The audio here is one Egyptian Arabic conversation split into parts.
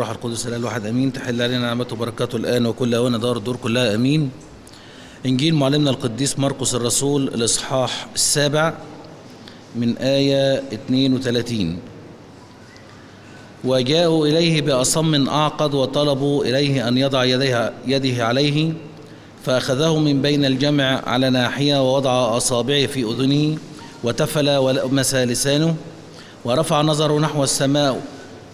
والروح القدس الاله الواحد امين تحل علينا نعمته وبركاته الان وكل اوان دار الدور كلها امين انجيل معلمنا القديس مرقس الرسول الاصحاح السابع من ايه 32 وجاءوا اليه باصم اعقد وطلبوا اليه ان يضع يديه, يده عليه فاخذه من بين الجمع على ناحيه ووضع اصابعه في اذنه وتفل ولمس لسانه ورفع نظره نحو السماء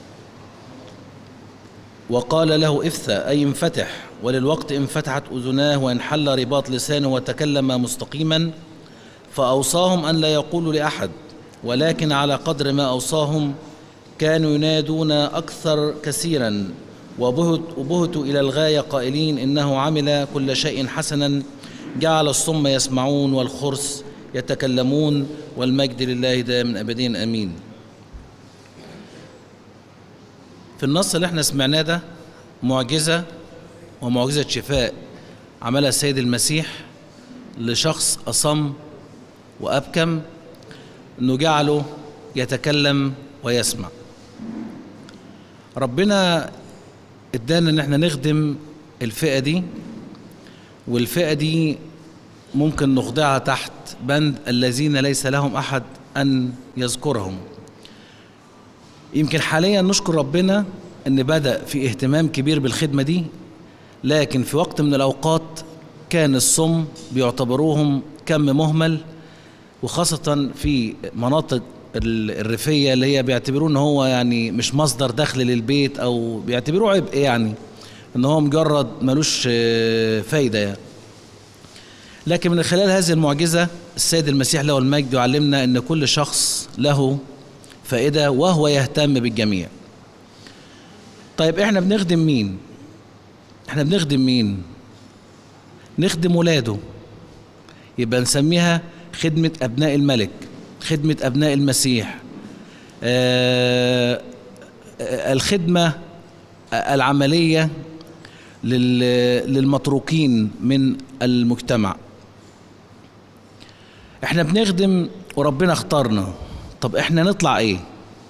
وقال له افثى أي انفتح وللوقت انفتحت أذناه وانحل رباط لسانه وتكلم مستقيما فأوصاهم أن لا يقولوا لأحد ولكن على قدر ما أوصاهم كانوا ينادون أكثر كثيرا وبهت وبهتوا إلى الغاية قائلين إنه عمل كل شيء حسنا جعل الصم يسمعون والخرس يتكلمون والمجد لله دائما أبدين أمين في النص اللي احنا سمعناه ده معجزة ومعجزة شفاء عملها السيد المسيح لشخص أصم وأبكم إنه جعله يتكلم ويسمع ربنا ادانا إن احنا نخدم الفئة دي والفئة دي ممكن نخضعها تحت بند الذين ليس لهم أحد أن يذكرهم يمكن حاليا نشكر ربنا ان بدا في اهتمام كبير بالخدمه دي لكن في وقت من الاوقات كان الصم بيعتبروهم كم مهمل وخاصه في مناطق الريفيه اللي هي بيعتبروه ان هو يعني مش مصدر دخل للبيت او بيعتبروه عبء يعني ان هو مجرد ملوش فايده يعني لكن من خلال هذه المعجزه السيد المسيح له المجد يعلمنا ان كل شخص له فائدة وهو يهتم بالجميع طيب احنا بنخدم مين احنا بنخدم مين نخدم ولاده يبقى نسميها خدمة أبناء الملك خدمة أبناء المسيح آه الخدمة العملية للمتروكين من المجتمع احنا بنخدم وربنا اختارنا طب احنا نطلع ايه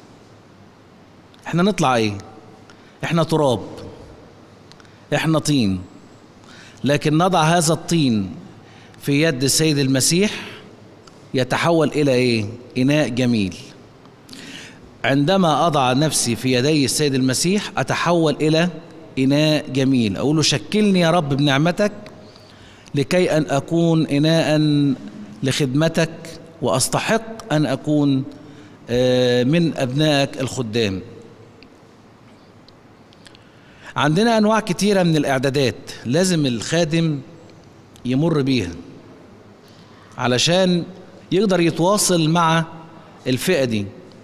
احنا نطلع ايه احنا تراب احنا طين لكن نضع هذا الطين في يد السيد المسيح يتحول الى ايه اناء جميل عندما اضع نفسي في يدي السيد المسيح اتحول الى اناء جميل اقول له شكلني يا رب بنعمتك لكي ان اكون اناء لخدمتك واستحق ان اكون من ابنائك الخدام عندنا انواع كتيره من الاعدادات لازم الخادم يمر بيها علشان يقدر يتواصل مع الفئه دي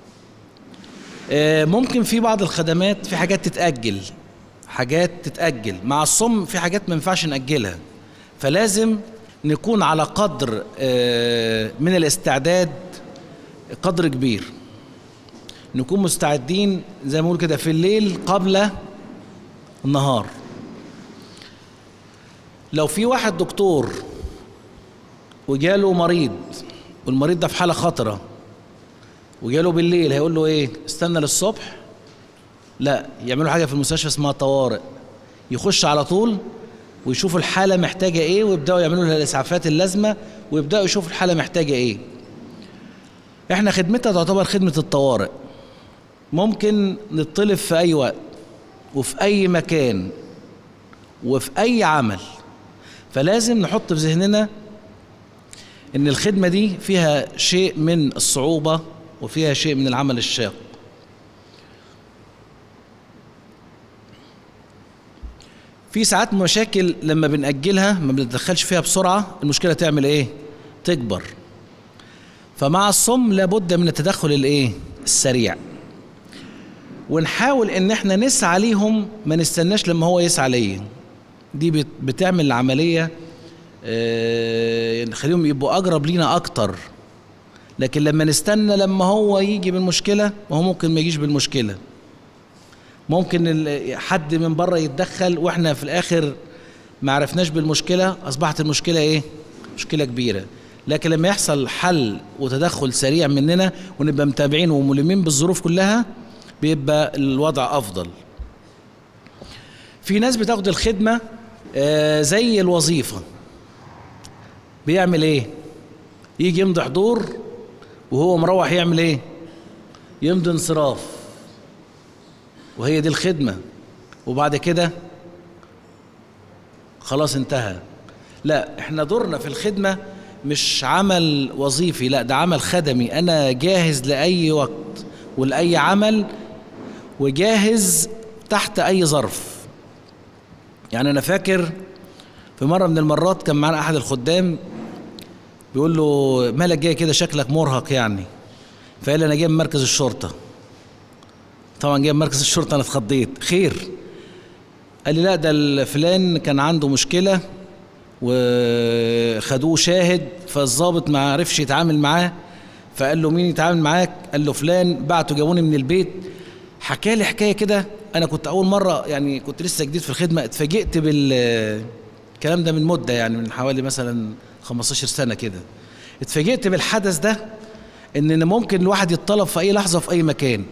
ممكن في بعض الخدمات في حاجات تتاجل حاجات تتاجل مع الصم في حاجات ما ينفعش ناجلها فلازم نكون على قدر من الاستعداد قدر كبير نكون مستعدين زي ما بقول كده في الليل قبل النهار لو في واحد دكتور وجاله مريض والمريض ده في حاله خطره وجاله بالليل هيقول له ايه استنى للصبح لا يعملوا حاجه في المستشفى اسمها طوارئ يخش على طول ويشوفوا الحاله محتاجه ايه ويبداوا يعملوا لها الاسعافات اللازمه ويبداوا يشوفوا الحاله محتاجه ايه احنا خدمتها تعتبر خدمة الطوارئ ممكن نطلب في اي وقت وفي اي مكان وفي اي عمل فلازم نحط في ذهننا ان الخدمة دي فيها شيء من الصعوبة وفيها شيء من العمل الشاق في ساعات مشاكل لما بنأجلها ما بنتدخلش فيها بسرعة المشكلة تعمل ايه تكبر فمع الصم لابد من التدخل الايه السريع ونحاول ان احنا نسعى ليهم ما نستناش لما هو يسعى ليا دي بتعمل العمليه نخليهم يبقوا اقرب لينا اكتر لكن لما نستنى لما هو يجي بالمشكله وهو ممكن ما يجيش بالمشكله ممكن حد من بره يتدخل واحنا في الاخر ما عرفناش بالمشكله اصبحت المشكله ايه مشكله كبيره لكن لما يحصل حل وتدخل سريع مننا ونبقى متابعين وملمين بالظروف كلها بيبقى الوضع افضل في ناس بتاخد الخدمة آه، زي الوظيفة بيعمل ايه يجي يمضي حضور وهو مروح يعمل ايه يمضي انصراف وهي دي الخدمة وبعد كده خلاص انتهى لا احنا دورنا في الخدمة مش عمل وظيفي لا ده عمل خدمي انا جاهز لأي وقت ولأي عمل وجاهز تحت اي ظرف يعني انا فاكر في مرة من المرات كان معانا احد الخدام بيقول له مالك جاي كده شكلك مرهق يعني فقال لي انا جاي من مركز الشرطة طبعا جاي من مركز الشرطة انا اتخضيت خير قال لي لا ده فلان كان عنده مشكلة وخدوه شاهد فالظابط ما عرفش يتعامل معاه فقال له مين يتعامل معاك قال له فلان بعته جابوني من البيت حكى لي حكايه كده انا كنت اول مره يعني كنت لسه جديد في الخدمه اتفاجئت بال الكلام ده من مده يعني من حوالي مثلا 15 سنه كده اتفاجئت بالحدث ده ان إن ممكن الواحد يتطلب في اي لحظه في اي مكان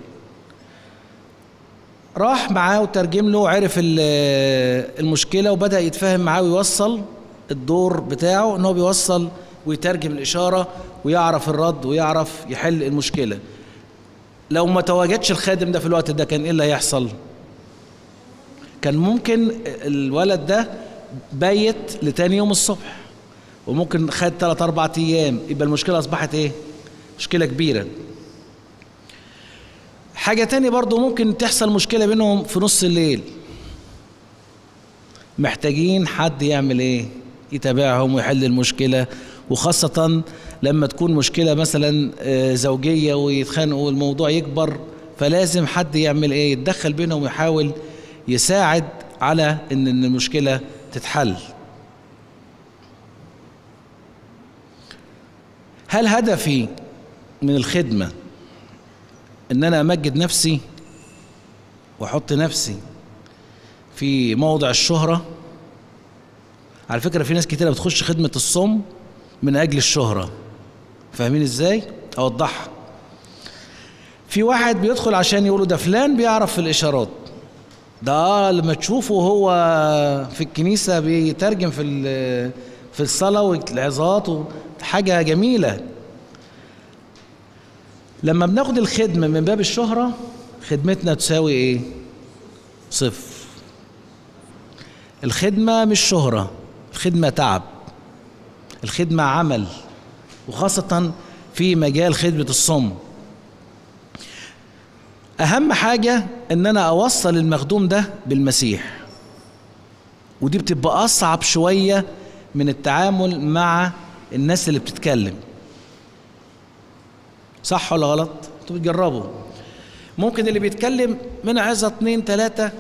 راح معاه وترجم له وعرف ال- المشكله وبدا يتفاهم معاه ويوصل الدور بتاعه ان هو بيوصل ويترجم الاشاره ويعرف الرد ويعرف يحل المشكله لو ما تواجدش الخادم ده في الوقت ده كان ايه اللي هيحصل كان ممكن الولد ده بيت لتاني يوم الصبح وممكن خد ثلاث اربع ايام يبقى المشكله اصبحت ايه مشكله كبيره حاجه تانية برضو ممكن تحصل مشكله بينهم في نص الليل محتاجين حد يعمل ايه يتابعهم ويحل المشكله وخاصه لما تكون مشكله مثلا آه، زوجيه ويتخانقوا والموضوع يكبر فلازم حد يعمل ايه يتدخل بينهم ويحاول يساعد على ان إن المشكله تتحل هل هدفي من الخدمه ان انا امجد نفسي واحط نفسي في موضع الشهره على فكره في ناس كتيره بتخش خدمه الصم من اجل الشهره فاهمين ازاي اوضحها في واحد بيدخل عشان يقولوا ده فلان بيعرف في الاشارات ده آه لما تشوفه هو في الكنيسه بيترجم في ال- في الصلاه والعظات و- حاجه جميله لما بناخد الخدمه من باب الشهره خدمتنا تساوي ايه صفر الخدمه مش شهره الخدمه تعب الخدمه عمل وخاصه في مجال خدمه الصم اهم حاجه ان انا اوصل المخدوم ده بالمسيح ودي بتبقى اصعب شويه من التعامل مع الناس اللي بتتكلم صح ولا غلط انتوا بتجربوا ممكن اللي بيتكلم من عظة اتنين تلاتة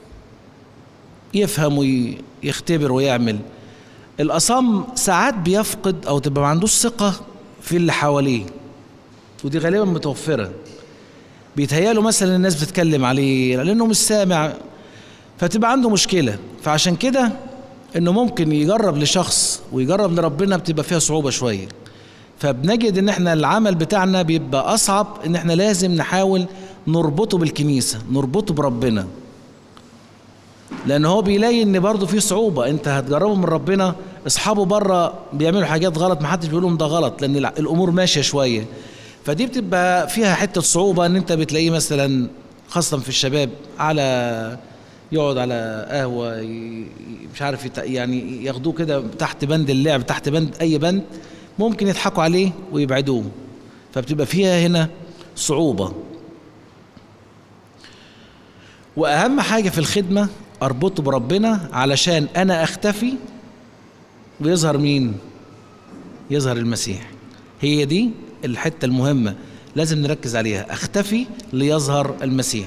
يفهم ويختبر ويعمل الأصم ساعات بيفقد أو تبقى ما عندوش ثقة في اللي حواليه ودي غالبا متوفرة بيتهيأله مثلا الناس بتتكلم عليه لأنه مش سامع فتبقى عنده مشكلة فعشان كده إنه ممكن يجرب لشخص ويجرب لربنا بتبقى فيها صعوبة شوية فبنجد ان احنا العمل بتاعنا بيبقى اصعب ان احنا لازم نحاول نربطه بالكنيسه نربطه بربنا لان هو بيلاقي ان برضه في صعوبه انت هتجربه من ربنا اصحابه بره بيعملوا حاجات غلط محدش بيقول لهم ده غلط لان الع- الامور ماشيه شويه فدي بتبقى فيها حته صعوبه ان انت بتلاقيه مثلا خاصه في الشباب على يقعد على قهوه ي- ي- مش عارف يت- يعني ياخدوه كده تحت بند اللعب تحت بند اي بند ممكن يضحكوا عليه ويبعدوه فبتبقى فيها هنا صعوبه واهم حاجه في الخدمه اربطه بربنا علشان انا اختفي ويظهر مين يظهر المسيح هي دي الحته المهمه لازم نركز عليها اختفي ليظهر المسيح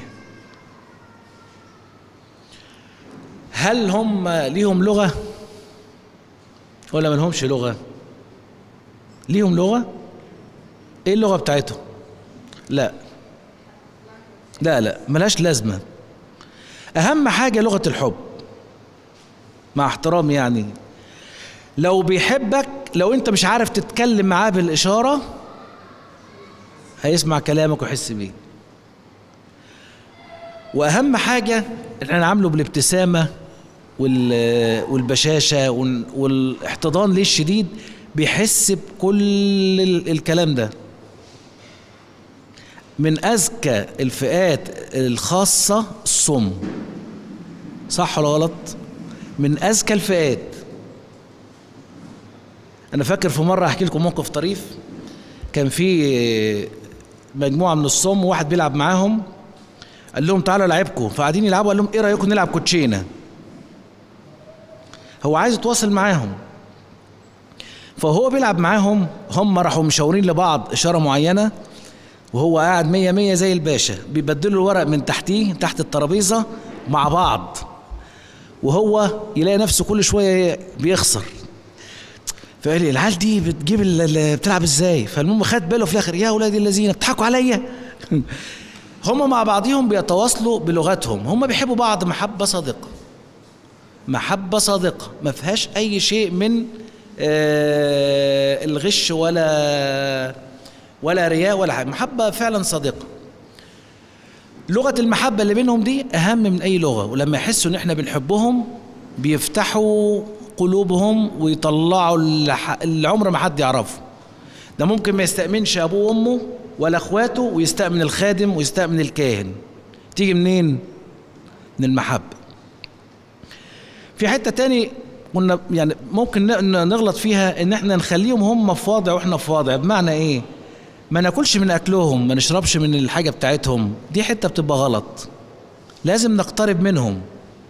هل هم ليهم لغه ولا ما لهمش لغه ليهم لغه ايه اللغه بتاعتهم لا لا لا ملهاش لازمه اهم حاجه لغه الحب مع احترامي يعني لو بيحبك لو انت مش عارف تتكلم معاه بالاشاره هيسمع كلامك ويحس بيه واهم حاجه ان احنا نعامله بالابتسامه وال- والبشاشه وال- والاحتضان ليه الشديد بيحس بكل ال- الكلام ده من اذكى الفئات الخاصه الصم صح ولا غلط من اذكى الفئات انا فاكر في مره احكي لكم موقف طريف كان في مجموعه من الصم وواحد بيلعب معاهم قال لهم تعالوا العبكم فقاعدين يلعبوا قال لهم ايه رايكم نلعب كوتشينه هو عايز يتواصل معاهم فهو بيلعب معاهم هم راحوا مشاورين لبعض اشاره معينه وهو قاعد مية مية زي الباشا بيبدلوا الورق من تحتيه تحت الترابيزه مع بعض وهو يلاقي نفسه كل شويه بيخسر فقال لي العيال دي بتجيب ال- ال- بتلعب ازاي فالمهم خد باله في الاخر يا اولاد الذين بتضحكوا عليا هم مع بعضهم بيتواصلوا بلغتهم هم بيحبوا بعض محبه صادقه محبه صادقه ما فيهاش اي شيء من آه، الغش ولا ولا رياء ولا حاجه محبه فعلا صادقه لغه المحبه اللي بينهم دي اهم من اي لغه ولما يحسوا ان احنا بنحبهم بيفتحوا قلوبهم ويطلعوا اللي ح- اللي عمر ما حد يعرفه ده ممكن ما يستأمنش أبوه وأمه ولا إخواته ويستأمن الخادم ويستأمن الكاهن تيجي منين؟ من المحبة في حتة تاني كنا يعني ممكن ن- نغلط فيها إن إحنا نخليهم هم في وضع وإحنا في وضع بمعنى إيه؟ ما ناكلش من أكلهم ما نشربش من الحاجة بتاعتهم دي حتة بتبقى غلط لازم نقترب منهم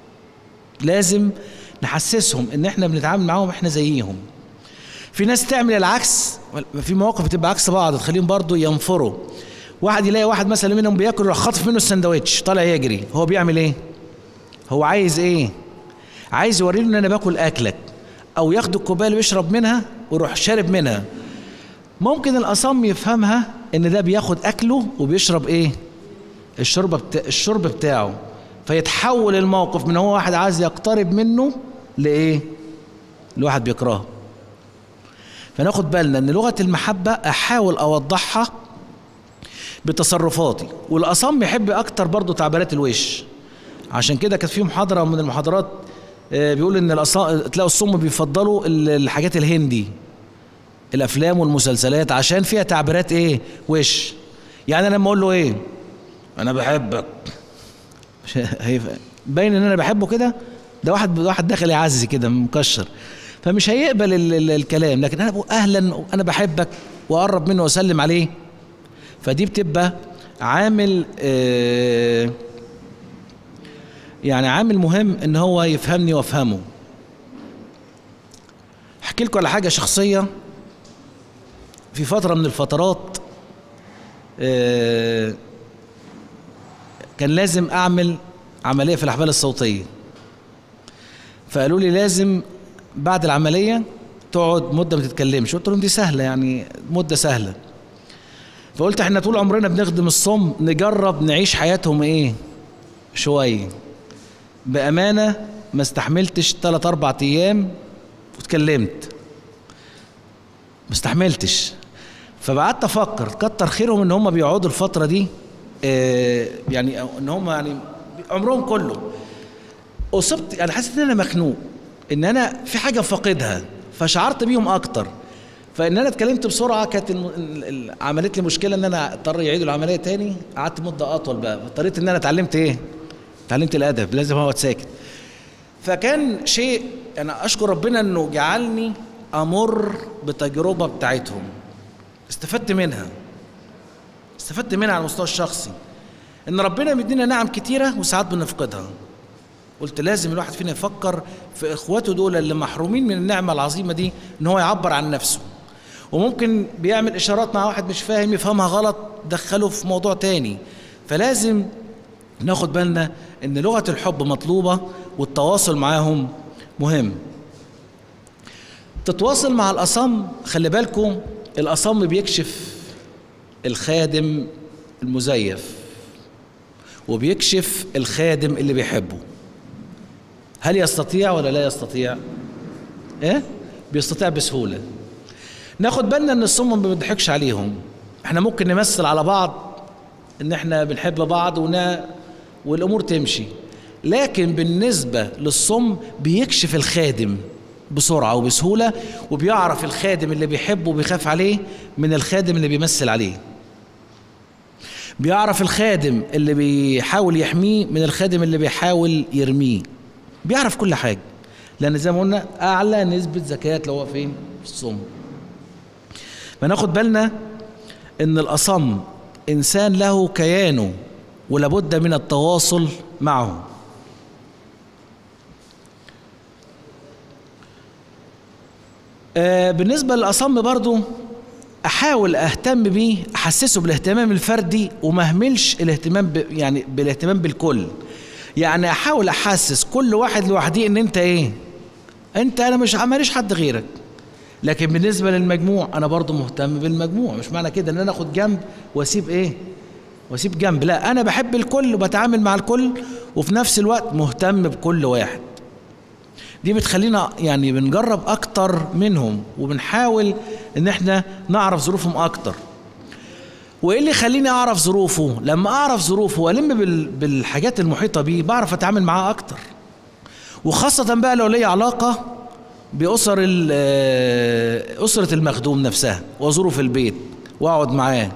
لازم نحسسهم ان احنا بنتعامل معاهم احنا زيهم في ناس تعمل العكس في مواقف بتبقى عكس بعض تخليهم برضو ينفروا واحد يلاقي واحد مثلا منهم بياكل يروح خاطف منه السندوتش طالع يجري هو بيعمل ايه هو عايز ايه عايز يوري له ان انا باكل اكلك او ياخد الكوبايه اللي بيشرب منها ويروح شارب منها ممكن الاصم يفهمها ان ده بياخد اكله وبيشرب ايه الشرب بتا... الشرب بتاعه فيتحول الموقف من هو واحد عايز يقترب منه لايه لواحد بيكرهه فناخد بالنا ان لغه المحبه احاول اوضحها بتصرفاتي والاصم يحب اكتر برضو تعبيرات الوش عشان كده كانت في محاضره من المحاضرات آه، بيقول ان الأص- تلاقوا الصم بيفضلوا ال- الحاجات الهندي الافلام والمسلسلات عشان فيها تعبيرات ايه وش يعني انا لما اقول له ايه انا بحبك مش هيف- باين ان انا بحبه كده ده واحد واحد داخل يعزي كده مكشر فمش هيقبل ال ال الكلام لكن انا بقول اهلا انا بحبك واقرب منه واسلم عليه فدي بتبقى عامل آه يعني عامل مهم ان هو يفهمني وافهمه احكي لكم على حاجه شخصيه في فتره من الفترات آه كان لازم اعمل عمليه في الاحبال الصوتيه فقالوا لي لازم بعد العمليه تقعد مده ما تتكلمش قلت لهم دي سهله يعني مده سهله فقلت احنا طول عمرنا بنخدم الصم نجرب نعيش حياتهم ايه شويه بامانه ما استحملتش 3 4 ايام واتكلمت ما استحملتش فبقعدت افكر كتر خيرهم ان هم بيقعدوا الفتره دي آه، يعني ان هم يعني عمرهم كله اصبت انا حسيت ان انا مخنوق ان انا في حاجه فاقدها فشعرت بيهم اكتر فان انا اتكلمت بسرعه كانت الم- ال- ال- عملت لي مشكله ان انا اضطر يعيدوا العمليه تاني قعدت مده اطول بقى اضطريت ان انا اتعلمت ايه اتعلمت الادب لازم اقعد ساكت فكان شيء انا اشكر ربنا انه جعلني امر بتجربه بتاعتهم استفدت منها استفدت منها على المستوى الشخصي ان ربنا بيدينا نعم كتيره وساعات بنفقدها قلت لازم الواحد فينا يفكر في اخواته دول اللي محرومين من النعمه العظيمه دي ان هو يعبر عن نفسه وممكن بيعمل اشارات مع واحد مش فاهم يفهمها غلط دخله في موضوع تاني فلازم ناخد بالنا ان لغه الحب مطلوبه والتواصل معاهم مهم تتواصل مع الاصم خلي بالكم الاصم بيكشف الخادم المزيف وبيكشف الخادم اللي بيحبه هل يستطيع ولا لا يستطيع ايه بيستطيع بسهوله ناخد بالنا ان الصم ما بنضحكش عليهم احنا ممكن نمثل على بعض ان احنا بنحب بعض ونا والامور تمشي لكن بالنسبه للصم بيكشف الخادم بسرعه وبسهوله وبيعرف الخادم اللي بيحبه وبيخاف عليه من الخادم اللي بيمثل عليه بيعرف الخادم اللي بيحاول يحميه من الخادم اللي بيحاول يرميه بيعرف كل حاجه لان زي ما قلنا اعلى نسبه زكاه لو هو فين في الصم فناخد بالنا ان الاصم انسان له كيانه ولابد من التواصل معه آه بالنسبه للاصم برضو احاول اهتم بيه احسسه بالاهتمام الفردي وما اهملش الاهتمام ب يعني بالاهتمام بالكل يعني احاول احسس كل واحد لوحده ان انت ايه انت انا مش ماليش حد غيرك لكن بالنسبه للمجموع انا برضو مهتم بالمجموع مش معنى كده ان انا اخد جنب واسيب ايه واسيب جنب لا انا بحب الكل وبتعامل مع الكل وفي نفس الوقت مهتم بكل واحد دي بتخلينا يعني بنجرب اكتر منهم وبنحاول ان احنا نعرف ظروفهم اكتر وايه اللي يخليني اعرف ظروفه لما اعرف ظروفه والم بالحاجات المحيطه بيه بعرف اتعامل معاه اكتر وخاصه بقى لو لي علاقه باسر اسره المخدوم نفسها وازوره في البيت واقعد معاه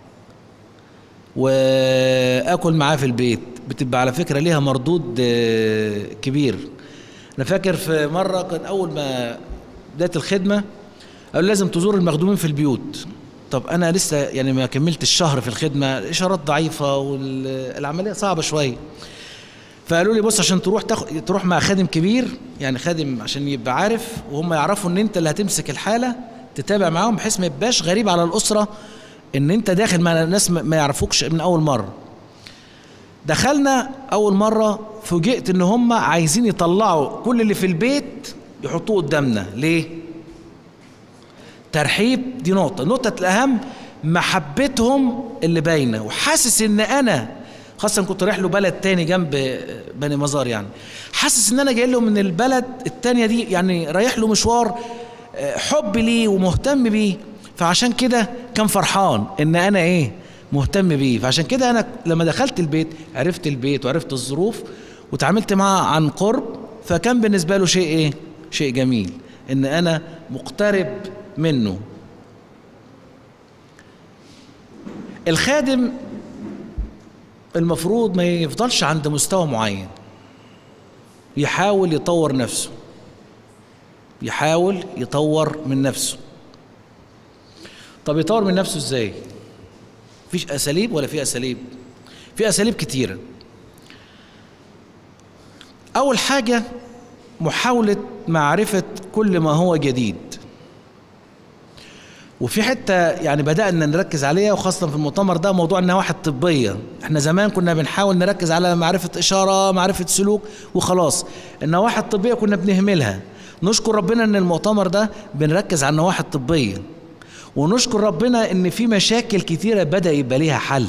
واكل معاه في البيت بتبقى على فكره ليها مردود كبير انا فاكر في مره كان اول ما بدايه الخدمه قالوا لازم تزور المخدومين في البيوت طب انا لسه يعني ما كملت الشهر في الخدمه الاشارات ضعيفه والعمليه صعبه شويه فقالوا لي بص عشان تروح تاخ... تروح مع خادم كبير يعني خادم عشان يبقى عارف وهم يعرفوا ان انت اللي هتمسك الحاله تتابع معاهم بحيث ما يبقاش غريب على الاسره ان انت داخل مع ناس ما يعرفوكش من اول مره دخلنا اول مره فوجئت ان هم عايزين يطلعوا كل اللي في البيت يحطوه قدامنا ليه ترحيب دي نقطه النقطه الاهم محبتهم اللي باينه وحاسس ان انا خاصة كنت رايح له بلد تاني جنب بني مزار يعني حاسس ان انا جاي له من البلد التانية دي يعني رايح له مشوار حب ليه ومهتم بيه فعشان كده كان فرحان ان انا ايه مهتم بيه فعشان كده انا لما دخلت البيت عرفت البيت وعرفت الظروف وتعاملت معاه عن قرب فكان بالنسبة له شيء ايه شيء جميل ان انا مقترب منه الخادم المفروض ما يفضلش عند مستوى معين يحاول يطور نفسه يحاول يطور من نفسه طب يطور من نفسه ازاي فيش اساليب ولا في اساليب في اساليب كتيره اول حاجه محاوله معرفه كل ما هو جديد وفي حته يعني بدانا نركز عليها وخاصه في المؤتمر ده موضوع النواحي الطبيه احنا زمان كنا بنحاول نركز على معرفه اشاره معرفه سلوك وخلاص النواحي الطبيه كنا بنهملها نشكر ربنا ان المؤتمر ده بنركز على النواحي الطبيه ونشكر ربنا ان في مشاكل كتيره بدا يبقى ليها حل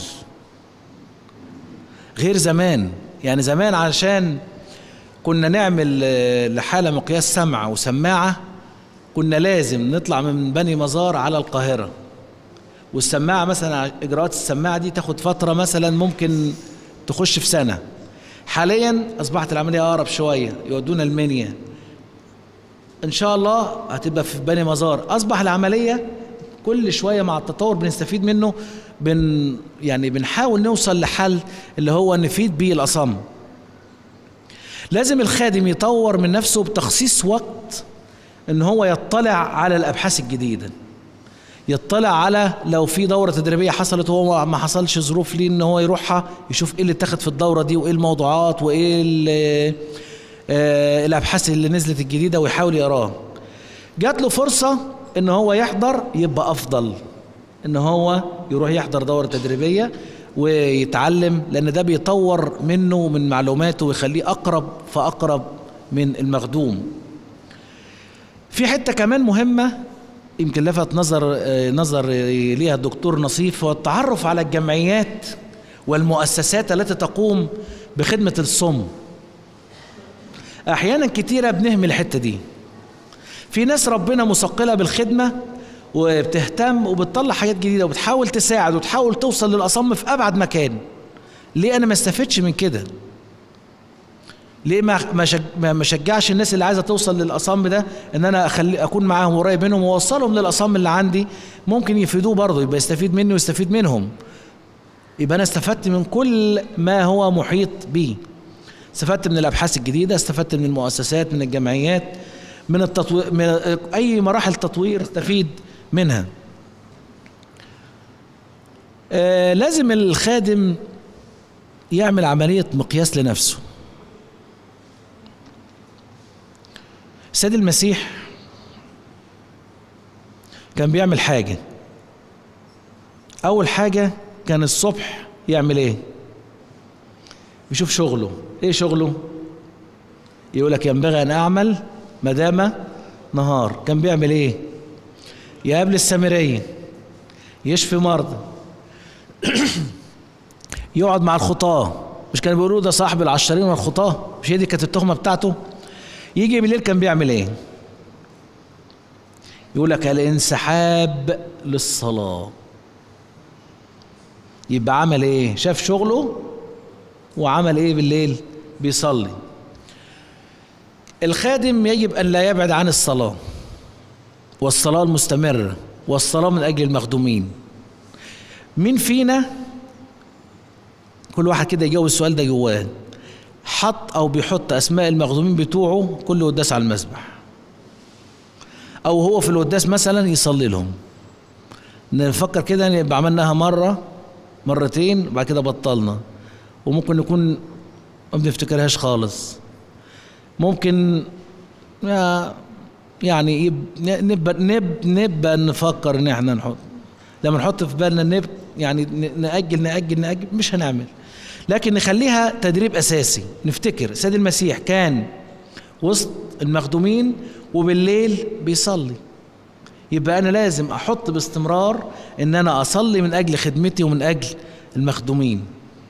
غير زمان يعني زمان علشان كنا نعمل لحاله مقياس سمع وسماعه كنا لازم نطلع من بني مزار على القاهرة والسماعة مثلا إجراءات السماعة دي تاخد فترة مثلا ممكن تخش في سنة حاليا أصبحت العملية أقرب شوية يودونا المنيا إن شاء الله هتبقى في بني مزار أصبح العملية كل شوية مع التطور بنستفيد منه بن يعني بنحاول نوصل لحل اللي هو نفيد بيه الأصم لازم الخادم يطور من نفسه بتخصيص وقت ان هو يطلع على الابحاث الجديده يطلع على لو في دوره تدريبيه حصلت وهو ما حصلش ظروف ليه ان هو يروحها يشوف ايه اللي اتخذ في الدوره دي وايه الموضوعات وايه آه الابحاث اللي نزلت الجديده ويحاول يقراها جات له فرصه ان هو يحضر يبقى افضل ان هو يروح يحضر دوره تدريبيه ويتعلم لان ده بيطور منه من معلوماته ويخليه اقرب فاقرب من المخدوم في حته كمان مهمه يمكن لفت نظر نظر ليها الدكتور نصيف هو التعرف على الجمعيات والمؤسسات التي تقوم بخدمه الصم احيانا كتيره بنهمل الحته دي في ناس ربنا مثقله بالخدمه وبتهتم وبتطلع حاجات جديده وبتحاول تساعد وتحاول توصل للاصم في ابعد مكان ليه انا ما استفدش من كده ليه ما ما شج- ما ما شجعش الناس اللي عايزه توصل للاصم ده ان انا اخلي اكون معاهم قريب منهم واوصلهم للاصم اللي عندي ممكن يفيدوه برضه يبقى يستفيد مني ويستفيد منهم يبقى انا استفدت من كل ما هو محيط بي استفدت من الابحاث الجديده استفدت من المؤسسات من الجمعيات من التطوير من اي مراحل تطوير استفيد منها آه لازم الخادم يعمل عمليه مقياس لنفسه السيد المسيح كان بيعمل حاجه اول حاجه كان الصبح يعمل ايه بيشوف شغله ايه شغله يقول لك ينبغي ان اعمل ما دام نهار كان بيعمل ايه يقابل السامريه يشفي مرضى يقعد مع الخطاه مش كانوا بيقولوا ده صاحب العشرين والخطاه مش هي دي كانت التهمه بتاعته يجي بالليل كان بيعمل ايه يقول لك الانسحاب للصلاه يبقى عمل ايه شاف شغله وعمل ايه بالليل بيصلي الخادم يجب ان لا يبعد عن الصلاه والصلاه المستمره والصلاه من اجل المخدومين مين فينا كل واحد كده يجاوب السؤال ده جواه حط او بيحط اسماء المخدومين بتوعه كل قداس على المسبح او هو في القداس مثلا يصلي لهم نفكر كده يبقى عملناها مره مرتين وبعد كده بطلنا وممكن نكون ما بنفتكرهاش خالص ممكن يا- يعني يب- نبقى نب نبقى نفكر ان احنا نحط لما نحط في بالنا نب يعني ن- نأجل نأجل نأجل مش هنعمل لكن نخليها تدريب اساسي نفتكر سيد المسيح كان وسط المخدومين وبالليل بيصلي يبقى انا لازم احط باستمرار ان انا اصلي من اجل خدمتي ومن اجل المخدومين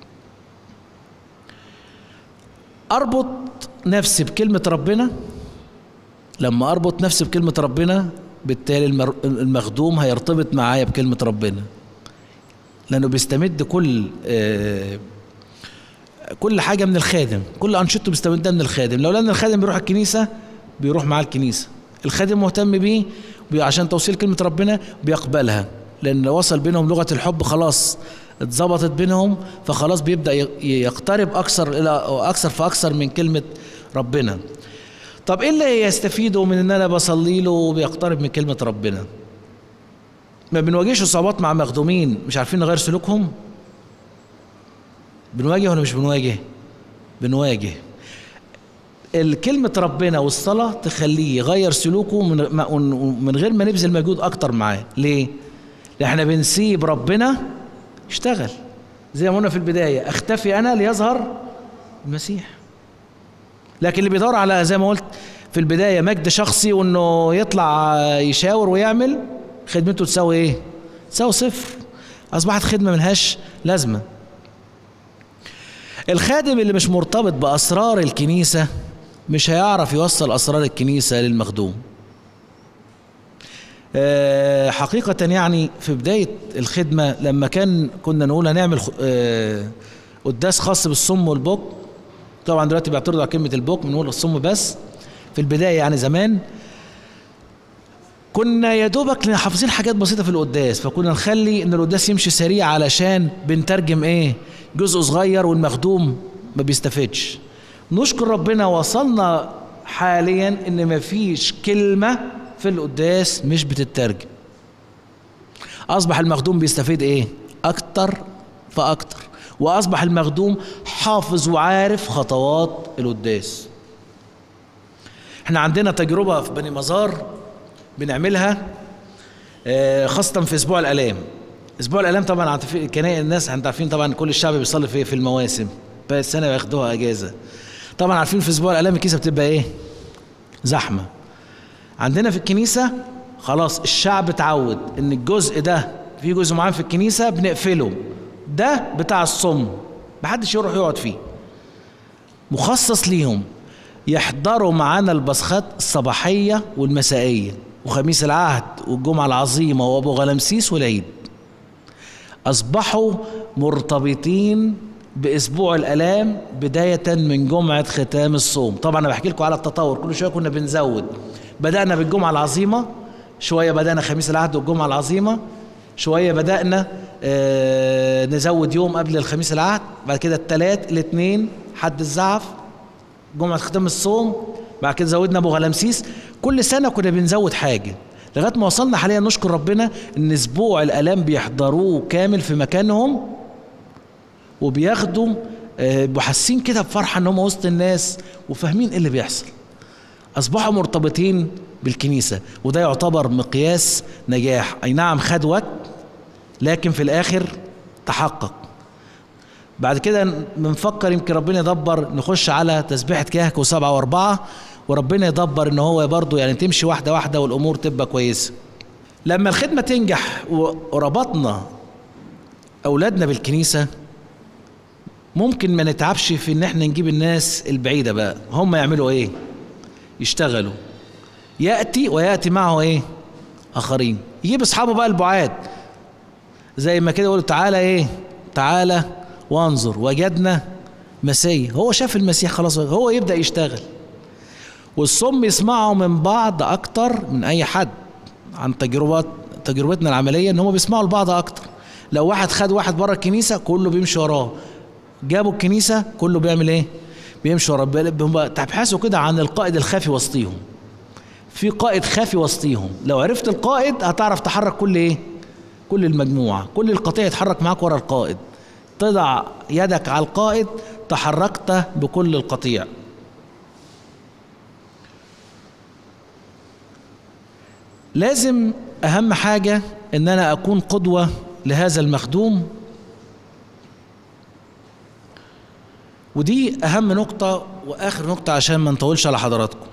اربط نفسي بكلمه ربنا لما اربط نفسي بكلمه ربنا بالتالي المر- المخدوم هيرتبط معايا بكلمه ربنا لانه بيستمد كل آه، كل حاجه من الخادم كل انشطته بيستمدها من الخادم لو لان الخادم بيروح الكنيسه بيروح معاه الكنيسه الخادم مهتم بيه بي- عشان توصيل كلمه ربنا بيقبلها لان لو وصل بينهم لغه الحب خلاص اتظبطت بينهم فخلاص بيبدا ي- يقترب اكثر الى اكثر فاكثر من كلمه ربنا طب ايه اللي يستفيده من ان انا بصلي له وبيقترب من كلمه ربنا ما بنواجهش صعوبات مع مخدومين مش عارفين نغير سلوكهم بنواجه ولا مش بنواجه بنواجه الكلمة ربنا والصلاة تخليه يغير سلوكه من ما- من غير ما نبذل مجهود أكتر معاه ليه؟ لأن احنا بنسيب ربنا يشتغل زي ما قلنا في البداية أختفي أنا ليظهر المسيح لكن اللي بيدور على زي ما قلت في البداية مجد شخصي وإنه يطلع يشاور ويعمل خدمته تساوي إيه؟ تساوي صفر أصبحت خدمة ملهاش لازمة الخادم اللي مش مرتبط بأسرار الكنيسة مش هيعرف يوصل أسرار الكنيسة للمخدوم آه، حقيقة يعني في بداية الخدمة لما كان كنا نقول هنعمل خ- آه، قداس خاص بالصم والبك طبعا دلوقتي بيعترضوا على كلمة البك بنقول الصم بس في البداية يعني زمان كنا يا دوبك حافظين حاجات بسيطة في القداس فكنا نخلي ان القداس يمشي سريع علشان بنترجم ايه جزء صغير والمخدوم ما بيستفدش نشكر ربنا وصلنا حاليا ان مفيش كلمة في القداس مش بتترجم اصبح المخدوم بيستفيد ايه اكتر فاكتر واصبح المخدوم حافظ وعارف خطوات القداس احنا عندنا تجربة في بني مزار بنعملها آه، خاصة في أسبوع الآلام أسبوع الآلام طبعا عارفين كنائس الناس انتوا عارفين طبعا كل الشعب بيصلي في في المواسم بقى السنة بياخدوها أجازة طبعا عارفين في أسبوع الآلام الكنيسة بتبقى إيه؟ زحمة عندنا في الكنيسة خلاص الشعب اتعود إن الجزء ده في جزء معين في الكنيسة بنقفله ده بتاع الصم محدش يروح يقعد فيه مخصص ليهم يحضروا معانا البصخات الصباحية والمسائية وخميس العهد والجمعة العظيمة وأبو غلمسيس والعيد أصبحوا مرتبطين باسبوع الالام بدايه من جمعه ختام الصوم طبعا انا بحكي لكم على التطور كل شويه كنا بنزود بدانا بالجمعه العظيمه شويه بدانا خميس العهد والجمعه العظيمه شويه بدانا آه نزود يوم قبل الخميس العهد بعد كده الثلاث الاثنين حد الزعف جمعه ختام الصوم بعد كده زودنا ابو غلامسيس كل سنه كنا بنزود حاجه لغايه ما وصلنا حاليا نشكر ربنا ان اسبوع الالام بيحضروه كامل في مكانهم وبياخدوا آه، وحاسين كده بفرحه ان هم وسط الناس وفاهمين ايه اللي بيحصل اصبحوا مرتبطين بالكنيسه وده يعتبر مقياس نجاح اي نعم خد وقت لكن في الاخر تحقق بعد كده بنفكر يمكن ربنا يدبر نخش على تسبيحه كهك وسبعه واربعه وربنا يدبر ان هو برضه يعني تمشي واحده واحده والامور تبقى كويسه لما الخدمه تنجح وربطنا اولادنا بالكنيسه ممكن ما نتعبش في ان احنا نجيب الناس البعيده بقى هم يعملوا ايه يشتغلوا ياتي وياتي معه ايه اخرين يجيب اصحابه بقى البعاد زي ما كده يقول تعالى ايه تعالى وانظر وجدنا مسيح هو شاف المسيح خلاص هو يبدا يشتغل والصم يسمعوا من بعض اكتر من اي حد عن تجربات تجربتنا العمليه ان هم بيسمعوا لبعض اكتر لو واحد خد واحد بره الكنيسه كله بيمشي وراه جابوا الكنيسه كله بيعمل ايه بيمشي وراه هم تبحثوا كده عن القائد الخافي وسطيهم في قائد خافي وسطيهم لو عرفت القائد هتعرف تحرك كل ايه كل المجموعه كل القطيع يتحرك معاك ورا القائد تضع يدك على القائد تحركت بكل القطيع لازم اهم حاجه ان انا اكون قدوه لهذا المخدوم ودي اهم نقطه واخر نقطه عشان ما نطولش على حضراتكم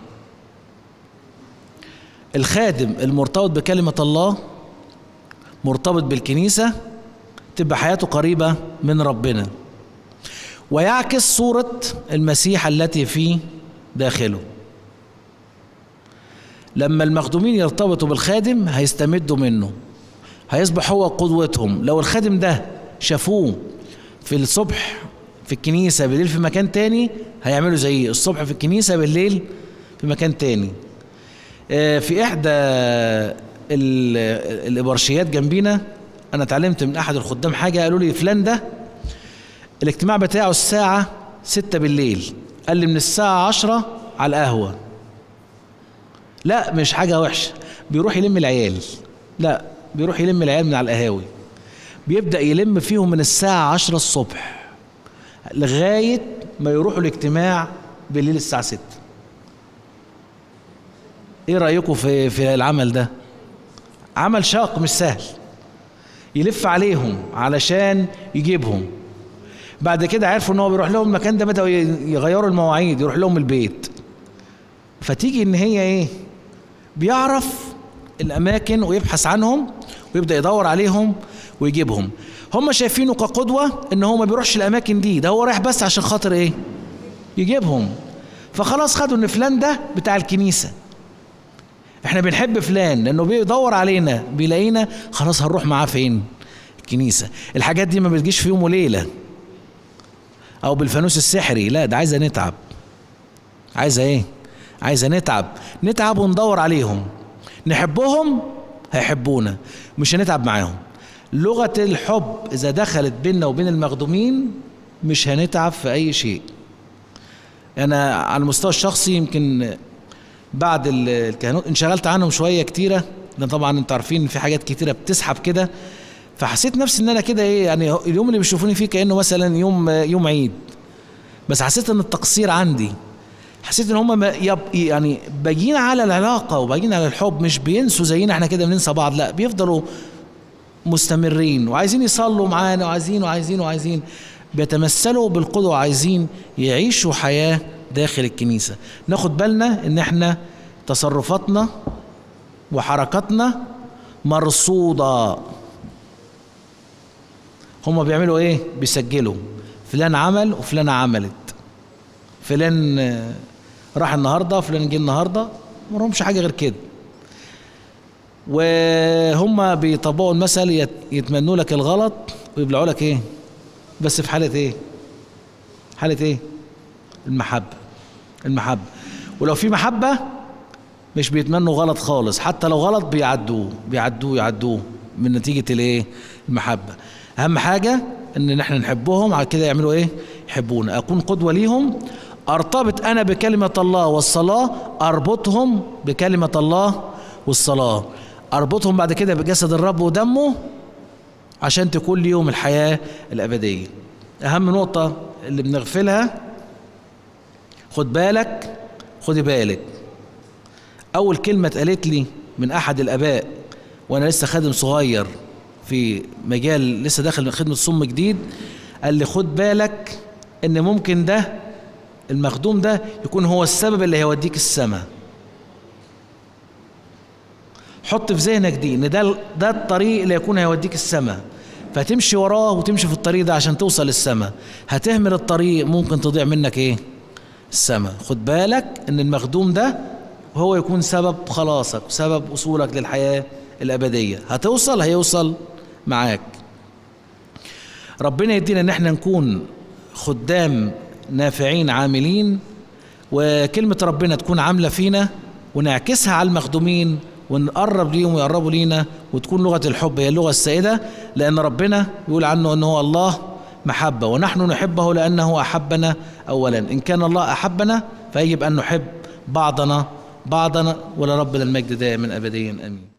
الخادم المرتبط بكلمه الله مرتبط بالكنيسه تبقى حياته قريبه من ربنا ويعكس صوره المسيح التي في داخله لما المخدومين يرتبطوا بالخادم هيستمدوا منه هيصبح هو قدوتهم لو الخادم ده شافوه في الصبح في الكنيسة بالليل في مكان تاني هيعملوا زيه الصبح في الكنيسة بالليل في مكان تاني آه، في إحدى الإبرشيات جنبينا أنا اتعلمت من أحد الخدام حاجة قالوا لي فلان ده الاجتماع بتاعه الساعة ستة بالليل قال لي من الساعة عشرة على القهوة لا مش حاجة وحشة بيروح يلم العيال لا بيروح يلم العيال من على القهاوي بيبدأ يلم فيهم من الساعة عشرة الصبح لغاية ما يروحوا الاجتماع بالليل الساعة ستة ايه رأيكم في في العمل ده عمل شاق مش سهل يلف عليهم علشان يجيبهم بعد كده عرفوا ان هو بيروح لهم المكان ده بدأوا يغيروا المواعيد يروح لهم البيت فتيجي ان هي ايه بيعرف الاماكن ويبحث عنهم ويبدا يدور عليهم ويجيبهم هم شايفينه كقدوه ان هو ما بيروحش الاماكن دي ده هو رايح بس عشان خاطر ايه يجيبهم فخلاص خدوا ان فلان ده بتاع الكنيسه احنا بنحب فلان لانه بيدور علينا بيلاقينا خلاص هنروح معاه فين الكنيسه الحاجات دي ما بتجيش في يوم وليله او بالفانوس السحري لا ده عايزه نتعب عايزه ايه عايزه نتعب نتعب وندور عليهم نحبهم هيحبونا مش هنتعب معاهم لغة الحب إذا دخلت بيننا وبين المخدومين مش هنتعب في أي شيء أنا على المستوى الشخصي يمكن بعد الكهنوت انشغلت عنهم شوية كتيرة لأن طبعا أنتوا عارفين إن في حاجات كتيرة بتسحب كده فحسيت نفسي إن أنا كده إيه يعني اليوم اللي بيشوفوني فيه كأنه مثلا يوم يوم عيد بس حسيت إن التقصير عندي حسيت ان هم يعني باجين على العلاقه وباجين على الحب مش بينسوا زينا احنا كده بننسى بعض لا بيفضلوا مستمرين وعايزين يصلوا معانا وعايزين وعايزين وعايزين بيتمثلوا بالقدوة وعايزين يعيشوا حياة داخل الكنيسة ناخد بالنا ان احنا تصرفاتنا وحركاتنا مرصودة هما بيعملوا ايه بيسجلوا فلان عمل وفلانة عملت فلان راح النهارده فلان جه النهارده ما لهمش حاجه غير كده وهم بيطبقوا المثل يتمنوا لك الغلط ويبلعوا لك ايه بس في حاله ايه حالة ايه المحبة المحبة ولو في محبة مش بيتمنوا غلط خالص حتى لو غلط بيعدوه بيعدوه يعدوه من نتيجة الايه المحبة اهم حاجة ان احنا نحبهم على كده يعملوا ايه يحبونا اكون قدوة ليهم ارتبط انا بكلمة الله والصلاة اربطهم بكلمة الله والصلاة اربطهم بعد كده بجسد الرب ودمه عشان تكون ليهم الحياة الأبدية أهم نقطة اللي بنغفلها خد بالك خدي بالك أول كلمة اتقالت لي من أحد الآباء وأنا لسه خادم صغير في مجال لسه داخل من خدمة الصم جديد قال لي خد بالك إن ممكن ده المخدوم ده يكون هو السبب اللي هيوديك السماء حط في ذهنك دي ان ده ده الطريق اللي يكون هيوديك السماء فتمشي وراه وتمشي في الطريق ده عشان توصل للسماء هتهمل الطريق ممكن تضيع منك ايه السماء خد بالك ان المخدوم ده هو يكون سبب خلاصك سبب وصولك للحياة الأبدية هتوصل هيوصل معاك ربنا يدينا ان احنا نكون خدام نافعين عاملين وكلمة ربنا تكون عاملة فينا ونعكسها على المخدومين ونقرب ليهم ويقربوا لينا وتكون لغة الحب هي اللغة السائدة لأن ربنا يقول عنه أنه هو الله محبة ونحن نحبه لأنه أحبنا أولا إن كان الله أحبنا فيجب أن نحب بعضنا بعضنا ولربنا المجد دائما أبديا أمين